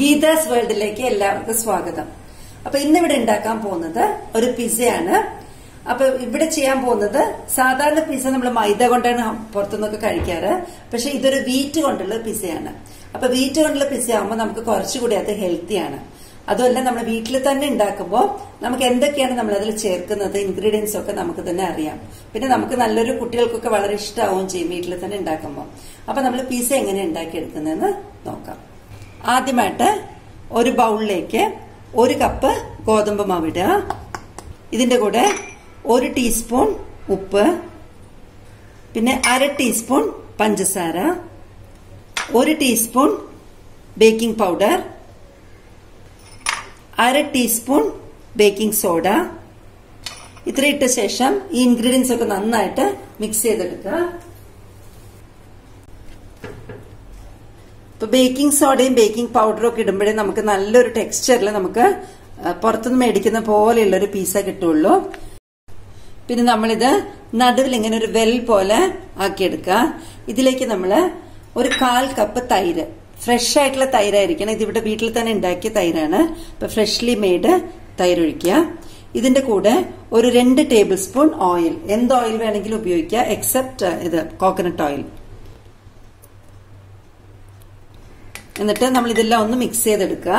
ഗീതാസ് വേൾഡിലേക്ക് എല്ലാവർക്കും സ്വാഗതം അപ്പൊ ഇന്ന് ഇവിടെ ഉണ്ടാക്കാൻ പോകുന്നത് ഒരു പിസയാണ് അപ്പൊ ഇവിടെ ചെയ്യാൻ പോകുന്നത് സാധാരണ പിസ നമ്മൾ മൈദ കൊണ്ടാണ് പുറത്തുനിന്നൊക്കെ കഴിക്കാറ് പക്ഷെ ഇതൊരു വീറ്റ് കൊണ്ടുള്ള പിസയാണ് അപ്പൊ വീറ്റ് കൊണ്ടുള്ള പിസ ആകുമ്പോൾ നമുക്ക് കുറച്ചുകൂടി അത് ഹെൽത്തിയാണ് അതുമല്ല നമ്മൾ വീട്ടിൽ തന്നെ ഉണ്ടാക്കുമ്പോൾ നമുക്ക് എന്തൊക്കെയാണ് നമ്മൾ അതിൽ ചേർക്കുന്നത് ഇൻഗ്രീഡിയൻസ് ഒക്കെ നമുക്ക് തന്നെ അറിയാം പിന്നെ നമുക്ക് നല്ലൊരു കുട്ടികൾക്കൊക്കെ വളരെ ഇഷ്ടമാവുകയും ചെയ്യും വീട്ടിൽ തന്നെ ഉണ്ടാക്കുമ്പോൾ അപ്പൊ നമ്മൾ പിസ എങ്ങനെ ഉണ്ടാക്കിയെടുക്കുന്നതെന്ന് നോക്കാം ആദ്യമായിട്ട് ഒരു ബൗളിലേക്ക് ഒരു കപ്പ് ഗോതമ്പ് മാവിടുക ഇതിന്റെ കൂടെ ഒരു ടീസ്പൂൺ ഉപ്പ് പിന്നെ അര ടീസ്പൂൺ പഞ്ചസാര ഒരു ടീസ്പൂൺ ബേക്കിംഗ് പൗഡർ അര ടീസ്പൂൺ ബേക്കിംഗ് സോഡ ഇത്ര ഇട്ട ശേഷം ഈ ഇൻഗ്രീഡിയൻസ് ഒക്കെ നന്നായിട്ട് മിക്സ് ചെയ്തെടുക്കുക ഇപ്പൊ ബേക്കിംഗ് സോഡയും ബേക്കിംഗ് പൗഡറും ഒക്കെ ഇടുമ്പോഴേ നമുക്ക് നല്ലൊരു ടെക്സ്ചറിൽ നമുക്ക് പുറത്തുനിന്ന് മേടിക്കുന്ന പോലെയുള്ള ഒരു പീസ കിട്ടുള്ളൂ പിന്നെ നമ്മളിത് നടുവിൽ ഇങ്ങനെ ഒരു വെൽ പോലെ ആക്കിയെടുക്കുക ഇതിലേക്ക് നമ്മൾ ഒരു കാൽ കപ്പ് തൈര് ഫ്രഷ് ആയിട്ടുള്ള തൈരായിരിക്കണം ഇതിവിടെ വീട്ടിൽ തന്നെ ഉണ്ടാക്കിയ തൈരാണ് അപ്പൊ ഫ്രഷ്ലി മെയ്ഡ് തൈര് ഒഴിക്കുക ഇതിന്റെ കൂടെ ഒരു രണ്ട് ടേബിൾ സ്പൂൺ ഓയിൽ എന്ത് ഓയിൽ വേണമെങ്കിലും ഉപയോഗിക്കുക എക്സെപ്റ്റ് ഇത് കോക്കനട്ട് ഓയിൽ എന്നിട്ട് നമ്മൾ ഇതെല്ലാം ഒന്ന് മിക്സ് ചെയ്തെടുക്കുക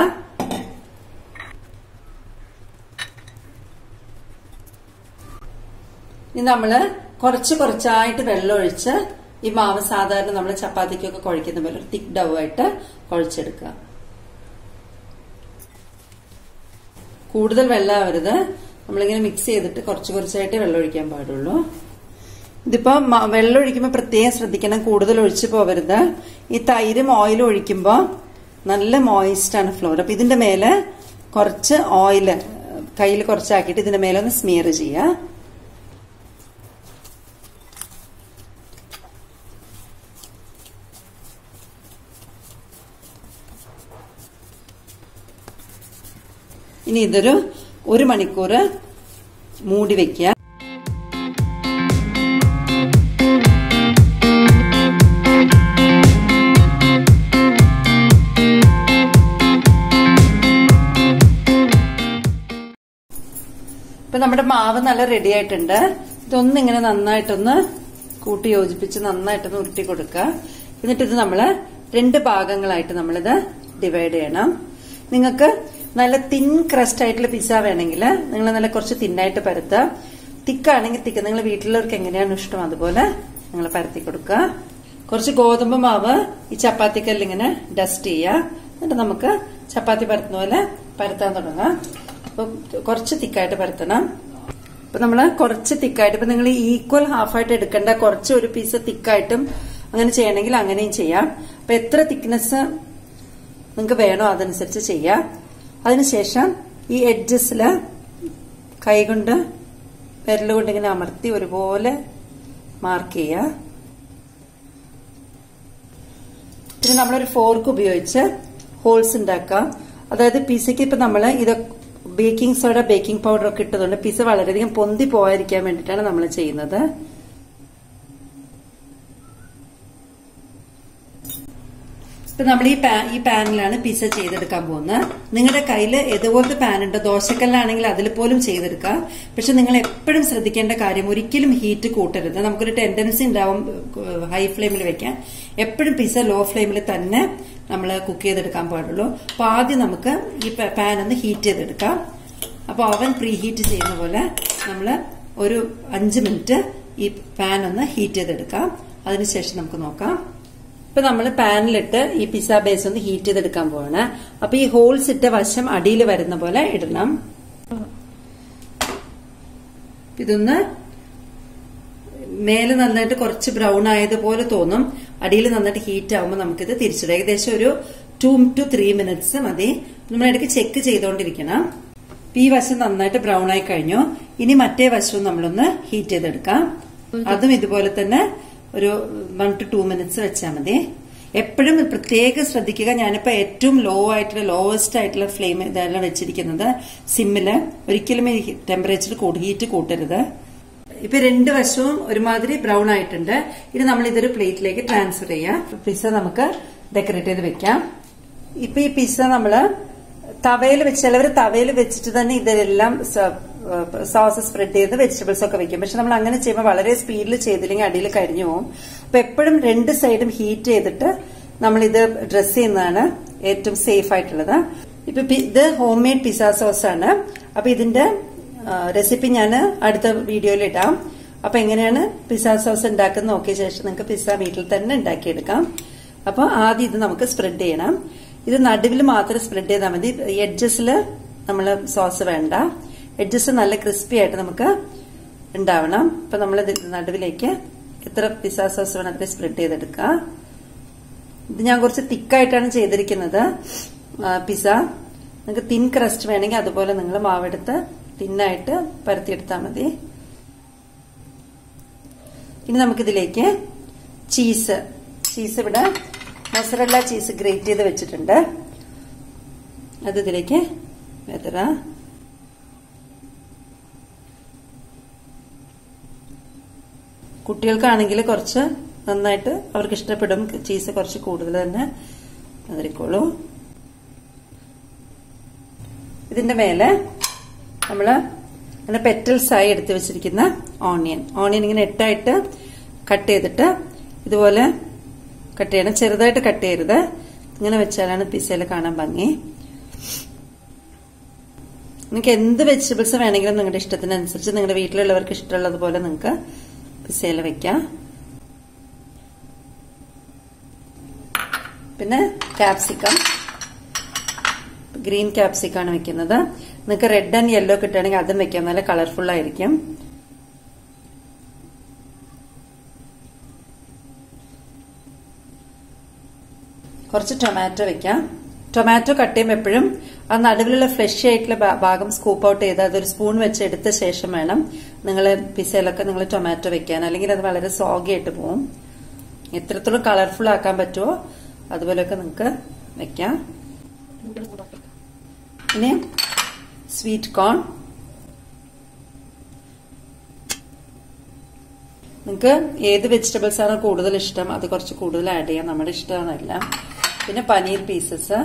ഇനി നമ്മള് കുറച്ച് കുറച്ചായിട്ട് വെള്ളം ഒഴിച്ച് ഈ മാവ് സാധാരണ നമ്മൾ ചപ്പാത്തിക്കൊക്കെ കുഴക്കുന്ന പോലെ ഒരു തിക്ക് ഡവ് ആയിട്ട് കുഴച്ചെടുക്കുക കൂടുതൽ വെള്ളമാവരുത് നമ്മളിങ്ങനെ മിക്സ് ചെയ്തിട്ട് കുറച്ച് കുറച്ചായിട്ട് വെള്ളം ഒഴിക്കാൻ പാടുള്ളൂ ഇതിപ്പോ വെള്ളം ഒഴിക്കുമ്പോൾ പ്രത്യേകം ശ്രദ്ധിക്കണം കൂടുതൽ ഒഴിച്ചു പോവരുത് ഈ തൈരും ഓയിലും ഒഴിക്കുമ്പോൾ നല്ല മോയിസ്റ്റ് ആണ് ഫ്ലോർ അപ്പൊ ഇതിന്റെ മേലെ കുറച്ച് ഓയിൽ കയ്യിൽ കുറച്ചാക്കിയിട്ട് ഇതിന്റെ മേലെ ഒന്ന് സ്മിയർ ചെയ്യുക ഇനി ഇതൊരു ഒരു മണിക്കൂർ മൂടി വെക്കുക ഇപ്പൊ നമ്മുടെ മാവ് നല്ല റെഡി ആയിട്ടുണ്ട് ഇതൊന്നും ഇങ്ങനെ നന്നായിട്ടൊന്ന് കൂട്ടി യോജിപ്പിച്ച് നന്നായിട്ടൊന്ന് ഉരുട്ടി കൊടുക്കുക എന്നിട്ട് ഇത് നമ്മള് രണ്ട് ഭാഗങ്ങളായിട്ട് നമ്മളിത് ഡിവൈഡ് ചെയ്യണം നിങ്ങൾക്ക് നല്ല തിൻ ക്രസ്റ്റ് ആയിട്ടുള്ള പിസ്സ വേണമെങ്കിൽ നിങ്ങൾ നല്ല കുറച്ച് തിന്നായിട്ട് പരത്തുക തിക്കാണെങ്കിൽ തിക്ക് നിങ്ങൾ വീട്ടിലുള്ളവർക്ക് എങ്ങനെയാണ് ഇഷ്ടം അതുപോലെ നിങ്ങൾ പരത്തി കൊടുക്കുക കുറച്ച് ഗോതമ്പ് മാവ് ഈ ചപ്പാത്തിക്കല്ലിൽ ഇങ്ങനെ ഡസ്റ്റ് ചെയ്യുക എന്നിട്ട് നമുക്ക് ചപ്പാത്തി പരത്തുന്ന പോലെ പരത്താൻ തുടങ്ങാം അപ്പൊ കുറച്ച് തിക്കായിട്ട് പരത്തണം ഇപ്പൊ നമ്മള് കുറച്ച് തിക്കായിട്ട് ഇപ്പൊ നിങ്ങൾ ഈക്വൽ ഹാഫായിട്ട് എടുക്കേണ്ട കുറച്ച് ഒരു പീസ് തിക്കായിട്ടും അങ്ങനെ ചെയ്യണമെങ്കിൽ അങ്ങനെയും ചെയ്യാം അപ്പൊ എത്ര തിക്നെസ് നിങ്ങൾക്ക് വേണോ അതനുസരിച്ച് ചെയ്യാം അതിനുശേഷം ഈ എഡ്ജസില് കൈകൊണ്ട് വിരലുകൊണ്ട് ഇങ്ങനെ അമർത്തി ഒരുപോലെ മാർക്ക് ചെയ്യുക പിന്നെ നമ്മളൊരു ഫോർക്ക് ഉപയോഗിച്ച് ഹോൾസ് ഉണ്ടാക്കാം അതായത് പിസയ്ക്ക് ഇപ്പൊ നമ്മൾ ഇത് ബേക്കിംഗ് സോഡ ബേക്കിംഗ് പൗഡർ ഒക്കെ ഇട്ടതുകൊണ്ട് പിസ വളരെയധികം പൊന്തി പോകാതിരിക്കാൻ വേണ്ടിയിട്ടാണ് നമ്മൾ ചെയ്യുന്നത് ഇപ്പൊ നമ്മൾ ഈ ഈ പാനിലാണ് പിസ ചെയ്തെടുക്കാൻ പോകുന്നത് നിങ്ങളുടെ കയ്യിൽ ഏതുപോലത്തെ പാൻ ഉണ്ടോ ദോശക്കല്ലാണെങ്കിൽ അതിൽ പോലും ചെയ്തെടുക്കാം പക്ഷെ നിങ്ങൾ എപ്പോഴും ശ്രദ്ധിക്കേണ്ട കാര്യം ഒരിക്കലും ഹീറ്റ് കൂട്ടരുത് നമുക്കൊരു ടെൻഡൻസി ഉണ്ടാവും ഹൈ ഫ്ലെയിമിൽ വെക്കാൻ എപ്പോഴും പിസ ലോ ഫ്ലെയിമിൽ തന്നെ നമ്മൾ കുക്ക് ചെയ്തെടുക്കാൻ പാടുള്ളൂ അപ്പൊ ആദ്യം നമുക്ക് ഈ പാൻ ഒന്ന് ഹീറ്റ് ചെയ്തെടുക്കാം അപ്പൊ അവൻ പ്രീ ഹീറ്റ് ചെയ്യുന്ന പോലെ നമ്മൾ ഒരു അഞ്ച് മിനിറ്റ് ഈ പാൻ ഒന്ന് ഹീറ്റ് ചെയ്തെടുക്കാം അതിനുശേഷം നമുക്ക് നോക്കാം ഇപ്പൊ നമ്മൾ പാനിലിട്ട് ഈ പിസ്സ ബേസ് ഒന്ന് ഹീറ്റ് ചെയ്തെടുക്കാൻ പോവാണ് അപ്പൊ ഈ ഹോൾസ് ഇട്ട വശം അടിയിൽ വരുന്ന പോലെ ഇടണം ഇതൊന്ന് മേലെ നന്നായിട്ട് കുറച്ച് ബ്രൗൺ ആയതുപോലെ തോന്നും അടിയിൽ നന്നായിട്ട് ഹീറ്റ് ആവുമ്പോൾ നമുക്കിത് തിരിച്ചിടാം ഏകദേശം ഒരു ടു ടു ത്രീ മിനിറ്റ്സ് മതി നമ്മൾ ഇടയ്ക്ക് ചെക്ക് ചെയ്തോണ്ടിരിക്കണം ഈ വശം നന്നായിട്ട് ബ്രൗൺ ആയി കഴിഞ്ഞു ഇനി മറ്റേ വശവും നമ്മളൊന്ന് ഹീറ്റ് ചെയ്തെടുക്കാം അതും ഇതുപോലെ തന്നെ ഒരു വൺ ടു ടു മിനിറ്റ്സ് വെച്ചാൽ മതി എപ്പോഴും പ്രത്യേകം ശ്രദ്ധിക്കുക ഞാനിപ്പോ ഏറ്റവും ലോ ആയിട്ടുള്ള ലോവസ്റ്റ് ആയിട്ടുള്ള ഫ്ലെയിം ഇതെല്ലാം വെച്ചിരിക്കുന്നത് സിമ്മില് ഒരിക്കലും ഈ ടെമ്പറേച്ചർ കൂടി ഹീറ്റ് കൂട്ടരുത് ഇപ്പൊ രണ്ട് വശവും ഒരുമാതിരി ബ്രൗൺ ആയിട്ടുണ്ട് ഇനി നമ്മൾ ഇതൊരു പ്ലേറ്റിലേക്ക് ട്രാൻസ്ഫർ ചെയ്യാം പിസ്സ നമുക്ക് ഡെക്കറേറ്റ് ചെയ്ത് വെക്കാം ഇപ്പൊ ഈ പിസ്സ നമ്മള് തവയിൽ വെച്ച് ചിലവർ തവയിൽ വെച്ചിട്ട് തന്നെ ഇതെല്ലാം സോസ് സ്പ്രെഡ് ചെയ്ത് വെജിറ്റബിൾസ് ഒക്കെ വെക്കും പക്ഷെ നമ്മൾ അങ്ങനെ ചെയ്യുമ്പോൾ വളരെ സ്പീഡിൽ ചെയ്തില്ലെങ്കിൽ അടിയിൽ കരിഞ്ഞു പോകും അപ്പൊ എപ്പോഴും രണ്ട് സൈഡും ഹീറ്റ് ചെയ്തിട്ട് നമ്മൾ ഇത് ഡ്രസ് ചെയ്യുന്നതാണ് ഏറ്റവും സേഫ് ആയിട്ടുള്ളത് ഇപ്പൊ പി- ഇത് ഹോം മെയ്ഡ് പിസ്സ സോസ് ആണ് അപ്പൊ ഇതിന്റെ റെസിപ്പി ഞാൻ അടുത്ത വീഡിയോയിൽ ഇടാം അപ്പൊ എങ്ങനെയാണ് പിസ്സ സോസ് ഉണ്ടാക്കുന്നത് നോക്കിയ ശേഷം നിങ്ങൾക്ക് പിസ്സ വീട്ടിൽ തന്നെ ഉണ്ടാക്കിയെടുക്കാം അപ്പൊ ആദ്യം ഇത് നമുക്ക് സ്പ്രെഡ് ചെയ്യണം ഇത് നടുവിൽ മാത്രം സ്പ്രെഡ് ചെയ്താൽ മതി എഡ്ജസിൽ നമ്മൾ സോസ് വേണ്ട എഡ്ജസ് നല്ല ക്രിസ്പി ആയിട്ട് നമുക്ക് ഉണ്ടാവണം അപ്പൊ നമ്മൾ നടുവിലേക്ക് എത്ര പിസ്സ സോസ് വേണം അത്രയും സ്പ്രെഡ് ചെയ്തെടുക്കുക ഇത് ഞാൻ കുറച്ച് തിക്കായിട്ടാണ് ചെയ്തിരിക്കുന്നത് ആ, പിസ്സ നിങ്ങൾക്ക് തിൻ ക്രസ്റ്റ് വേണമെങ്കിൽ അതുപോലെ നിങ്ങൾ മാവെടുത്ത് തിന്നായിട്ട് പരത്തിയെടുത്താൽ മതി ഇനി നമുക്കിതിലേക്ക് ചീസ് ചീസ് ഇവിടെ മൊസറല്ല ചീസ് ഗ്രേറ്റ് ചെയ്ത് വെച്ചിട്ടുണ്ട് അത് ഇതിലേക്ക് വെതറ കുട്ടികൾക്കാണെങ്കിൽ കുറച്ച് നന്നായിട്ട് അവർക്ക് ഇഷ്ടപ്പെടും ചീസ് കുറച്ച് കൂടുതൽ തന്നെ അതിരിക്കോളൂ ഇതിന്റെ മേലെ നമ്മള് അങ്ങനെ പെറ്റൽസ് ആയി എടുത്തു വെച്ചിരിക്കുന്ന ഓണിയൻ ഓണിയൻ ഇങ്ങനെ എട്ടായിട്ട് കട്ട് ചെയ്തിട്ട് ഇതുപോലെ കട്ട് ചെയ്യണം ചെറുതായിട്ട് കട്ട് ചെയ്യരുത് ഇങ്ങനെ വെച്ചാലാണ് പിസ്സയിൽ കാണാൻ ഭംഗി നിങ്ങൾക്ക് എന്ത് വെജിറ്റബിൾസ് വേണമെങ്കിലും നിങ്ങളുടെ ഇഷ്ടത്തിനനുസരിച്ച് നിങ്ങളുടെ വീട്ടിലുള്ളവർക്ക് ഇഷ്ടമുള്ളതുപോലെ നിങ്ങൾക്ക് പിസ്സയിൽ വെക്കാം പിന്നെ ക്യാപ്സിക്കം ഗ്രീൻ ക്യാപ്സിക്കാണ് വെക്കുന്നത് നിങ്ങൾക്ക് റെഡ് ആൻഡ് യെല്ലോ കിട്ടുകയാണെങ്കിൽ അതും വെക്കാം നല്ല കളർഫുൾ ആയിരിക്കും കുറച്ച് ടൊമാറ്റോ വെക്കാം ടൊമാറ്റോ കട്ട് ചെയ്യുമ്പോൾ എപ്പോഴും ആ നടുവിലുള്ള ഫ്രഷ് ആയിട്ടുള്ള ഭാ- ഭാഗം സ്കൂപ്പ് ഔട്ട് ചെയ്ത് അതൊരു സ്പൂൺ വെച്ച് എടുത്ത ശേഷം വേണം നിങ്ങൾ പിസയിലൊക്കെ നിങ്ങൾ ടൊമാറ്റോ വെക്കാൻ അല്ലെങ്കിൽ അത് വളരെ സോഗി ആയിട്ട് പോവും എത്രത്തോളം കളർഫുൾ ആക്കാൻ പറ്റുമോ അതുപോലെയൊക്കെ നിങ്ങൾക്ക് വെക്കാം ഇനി സ്വീറ്റ് കോൺ നിങ്ങൾക്ക് ഏത് വെജിറ്റബിൾസ് ആണ് കൂടുതൽ ഇഷ്ടം അത് കുറച്ച് കൂടുതൽ ആഡ് ചെയ്യാം നമ്മുടെ ഇഷ്ടമാണല്ല പിന്നെ പനീർ പീസസ്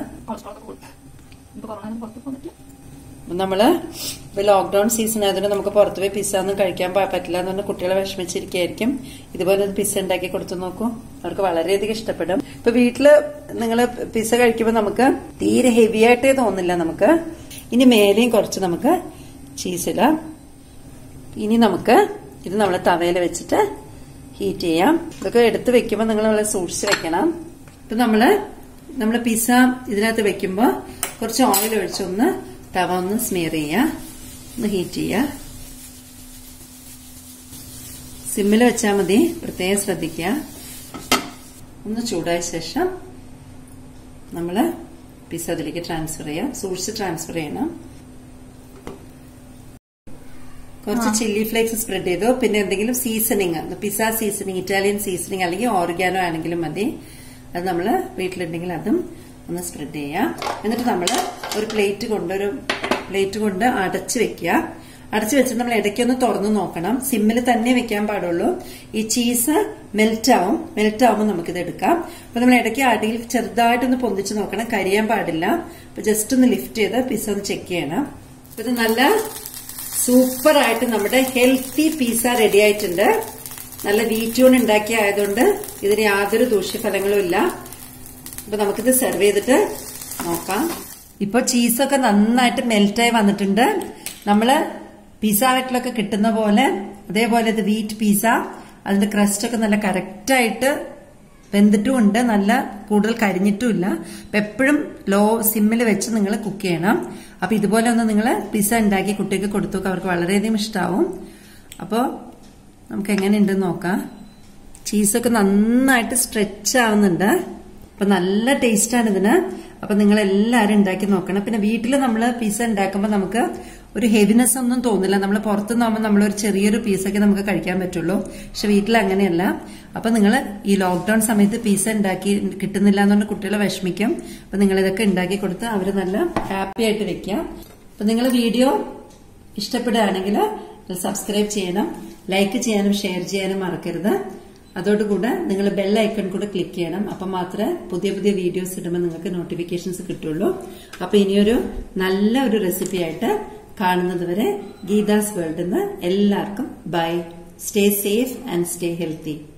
നമ്മള് ഇപ്പൊ ലോക്ക്ഡൌൺ സീസൺ ആയതുകൊണ്ട് നമുക്ക് പുറത്ത് പോയി പിസ്സ ഒന്നും കഴിക്കാൻ പ- പറ്റില്ല എന്നുകൊണ്ട് കുട്ടികളെ വിഷമിച്ചിരിക്കുകയായിരിക്കും ഇതുപോലെ ഒരു പിസ്സ ഉണ്ടാക്കി കൊടുത്തു നോക്കൂ അവർക്ക് വളരെയധികം ഇഷ്ടപ്പെടും ഇപ്പൊ വീട്ടില് നിങ്ങൾ പിസ്സ കഴിക്കുമ്പോൾ നമുക്ക് തീരെ ഹെവി ആയിട്ടേ തോന്നില്ല നമുക്ക് ഇനി മേലെയും കുറച്ച് നമുക്ക് ചീസിടാം ഇനി നമുക്ക് ഇത് നമ്മൾ തവയിൽ വെച്ചിട്ട് ഹീറ്റ് ചെയ്യാം ഇതൊക്കെ എടുത്ത് വെക്കുമ്പോൾ നിങ്ങൾ വളരെ സൂക്ഷിച്ച് വെക്കണം ഇപ്പൊ നമ്മള് നമ്മൾ പിസ്സ ഇതിനകത്ത് വെക്കുമ്പോൾ കുറച്ച് ഓയിൽ ഒഴിച്ചൊന്ന് തവ ഒന്ന് സ്മിയർ ചെയ്യുക ഒന്ന് ഹീറ്റ് ചെയ്യുക സിമ്മിൽ വെച്ചാൽ മതി പ്രത്യേകം ശ്രദ്ധിക്കുക ഒന്ന് ചൂടായ ശേഷം നമ്മൾ പിസ്സ അതിലേക്ക് ട്രാൻസ്ഫർ ചെയ്യാം സൂക്ഷിച്ച് ട്രാൻസ്ഫർ ചെയ്യണം കുറച്ച് ചില്ലി ഫ്ലേക്സ് സ്പ്രെഡ് ചെയ്തു പിന്നെ എന്തെങ്കിലും seasoning pizza seasoning Italian seasoning അല്ലെങ്കിൽ ഓർഗാനോ ആണെങ്കിലും മതി അത് നമ്മൾ വീട്ടിലുണ്ടെങ്കിൽ അതും ഒന്ന് സ്പ്രെഡ് ചെയ്യാം എന്നിട്ട് നമ്മൾ ഒരു പ്ലേറ്റ് കൊണ്ട് ഒരു പ്ലേറ്റ് കൊണ്ട് അടച്ചു വെക്കുക അടച്ചു വെച്ചിട്ട് നമ്മൾ ഇടയ്ക്കൊന്ന് തുറന്നു നോക്കണം സിമ്മിൽ തന്നെ വെക്കാൻ പാടുള്ളൂ ഈ ചീസ് മെൽറ്റ് ആവും മെൽറ്റ് ആവുമ്പോൾ നമുക്കിത് എടുക്കാം അപ്പൊ നമ്മൾ ഇടയ്ക്ക് അടിയിൽ ചെറുതായിട്ടൊന്ന് പൊന്തിച്ച് നോക്കണം കരിയാൻ പാടില്ല അപ്പൊ ജസ്റ്റ് ഒന്ന് ലിഫ്റ്റ് ചെയ്ത് പിസ്സ ഒന്ന് ചെക്ക് ചെയ്യണം അപ്പൊ ഇത് നല്ല സൂപ്പർ ആയിട്ട് നമ്മുടെ ഹെൽത്തി പിസ്സ റെഡി ആയിട്ടുണ്ട് നല്ല വീറ്റൂൺ ഉണ്ടാക്കിയ ആയതുകൊണ്ട് ഇതിന് യാതൊരു ദൂഷ്യഫലങ്ങളും ഇല്ല അപ്പൊ നമുക്കിത് സെർവ് ചെയ്തിട്ട് നോക്കാം ഇപ്പൊ ചീസൊക്കെ നന്നായിട്ട് മെൽറ്റായി വന്നിട്ടുണ്ട് നമ്മള് പിസ്സ ഹട്ടിലൊക്കെ കിട്ടുന്ന പോലെ അതേപോലെ ഇത് വീറ്റ് പിസ്സ അതിന്റെ ക്രസ്റ്റ് ഒക്കെ നല്ല കറക്റ്റ് ആയിട്ട് വെന്തിട്ടും ഉണ്ട് നല്ല കൂടുതൽ കരിഞ്ഞിട്ടുമില്ല അപ്പൊ എപ്പോഴും ലോ സിമ്മിൽ വെച്ച് നിങ്ങൾ കുക്ക് ചെയ്യണം അപ്പൊ ഇതുപോലെ ഒന്ന് നിങ്ങൾ പിസ്സ ഉണ്ടാക്കി കുട്ടിക്ക് കൊടുത്തു നോക്കുക അവർക്ക് വളരെയധികം ഇഷ്ടാവും അപ്പോൾ നമുക്ക് എങ്ങനെയുണ്ടെന്ന് നോക്കാം ചീസൊക്കെ നന്നായിട്ട് സ്ട്രെച്ച് ആവുന്നുണ്ട് അപ്പൊ നല്ല ടേസ്റ്റാണ് ഇതിന് അപ്പൊ നിങ്ങൾ എല്ലാവരും ഉണ്ടാക്കി നോക്കണം പിന്നെ വീട്ടിൽ നമ്മൾ പിസ്സ ഉണ്ടാക്കുമ്പോൾ നമുക്ക് ഒരു ഹെവിനെസ് ഒന്നും തോന്നില്ല നമ്മൾ പുറത്തുനിന്നാകുമ്പോൾ നമ്മൾ ഒരു ചെറിയൊരു പീസൊക്കെ നമുക്ക് കഴിക്കാൻ പറ്റുള്ളൂ പക്ഷെ വീട്ടിൽ അങ്ങനെയല്ല അപ്പൊ നിങ്ങൾ ഈ ലോക്ക്ഡൌൺ സമയത്ത് പിസ്സ ഉണ്ടാക്കി കിട്ടുന്നില്ല എന്നുകൊണ്ട് കുട്ടികളെ വിഷമിക്കും അപ്പൊ നിങ്ങൾ ഇതൊക്കെ ഉണ്ടാക്കി കൊടുത്ത് അവർ നല്ല ഹാപ്പി ആയിട്ട് വെക്കാം അപ്പൊ നിങ്ങൾ വീഡിയോ ഇഷ്ടപ്പെടുകയാണെങ്കിൽ സബ്സ്ക്രൈബ് ചെയ്യണം ലൈക്ക് ചെയ്യാനും ഷെയർ ചെയ്യാനും മറക്കരുത് അതോടുകൂടെ നിങ്ങൾ ബെൽ ഐക്കൺ കൂടെ ക്ലിക്ക് ചെയ്യണം അപ്പൊ മാത്രമേ പുതിയ പുതിയ വീഡിയോസ് ഇടുമ്പോൾ നിങ്ങൾക്ക് നോട്ടിഫിക്കേഷൻസ് കിട്ടുള്ളൂ അപ്പൊ ഇനിയൊരു നല്ല ഒരു റെസിപ്പി ആയിട്ട് കാണുന്നത് വരെ ഗീതാസ് വേൾഡിൽ നിന്ന് എല്ലാവർക്കും bye stay safe and stay healthy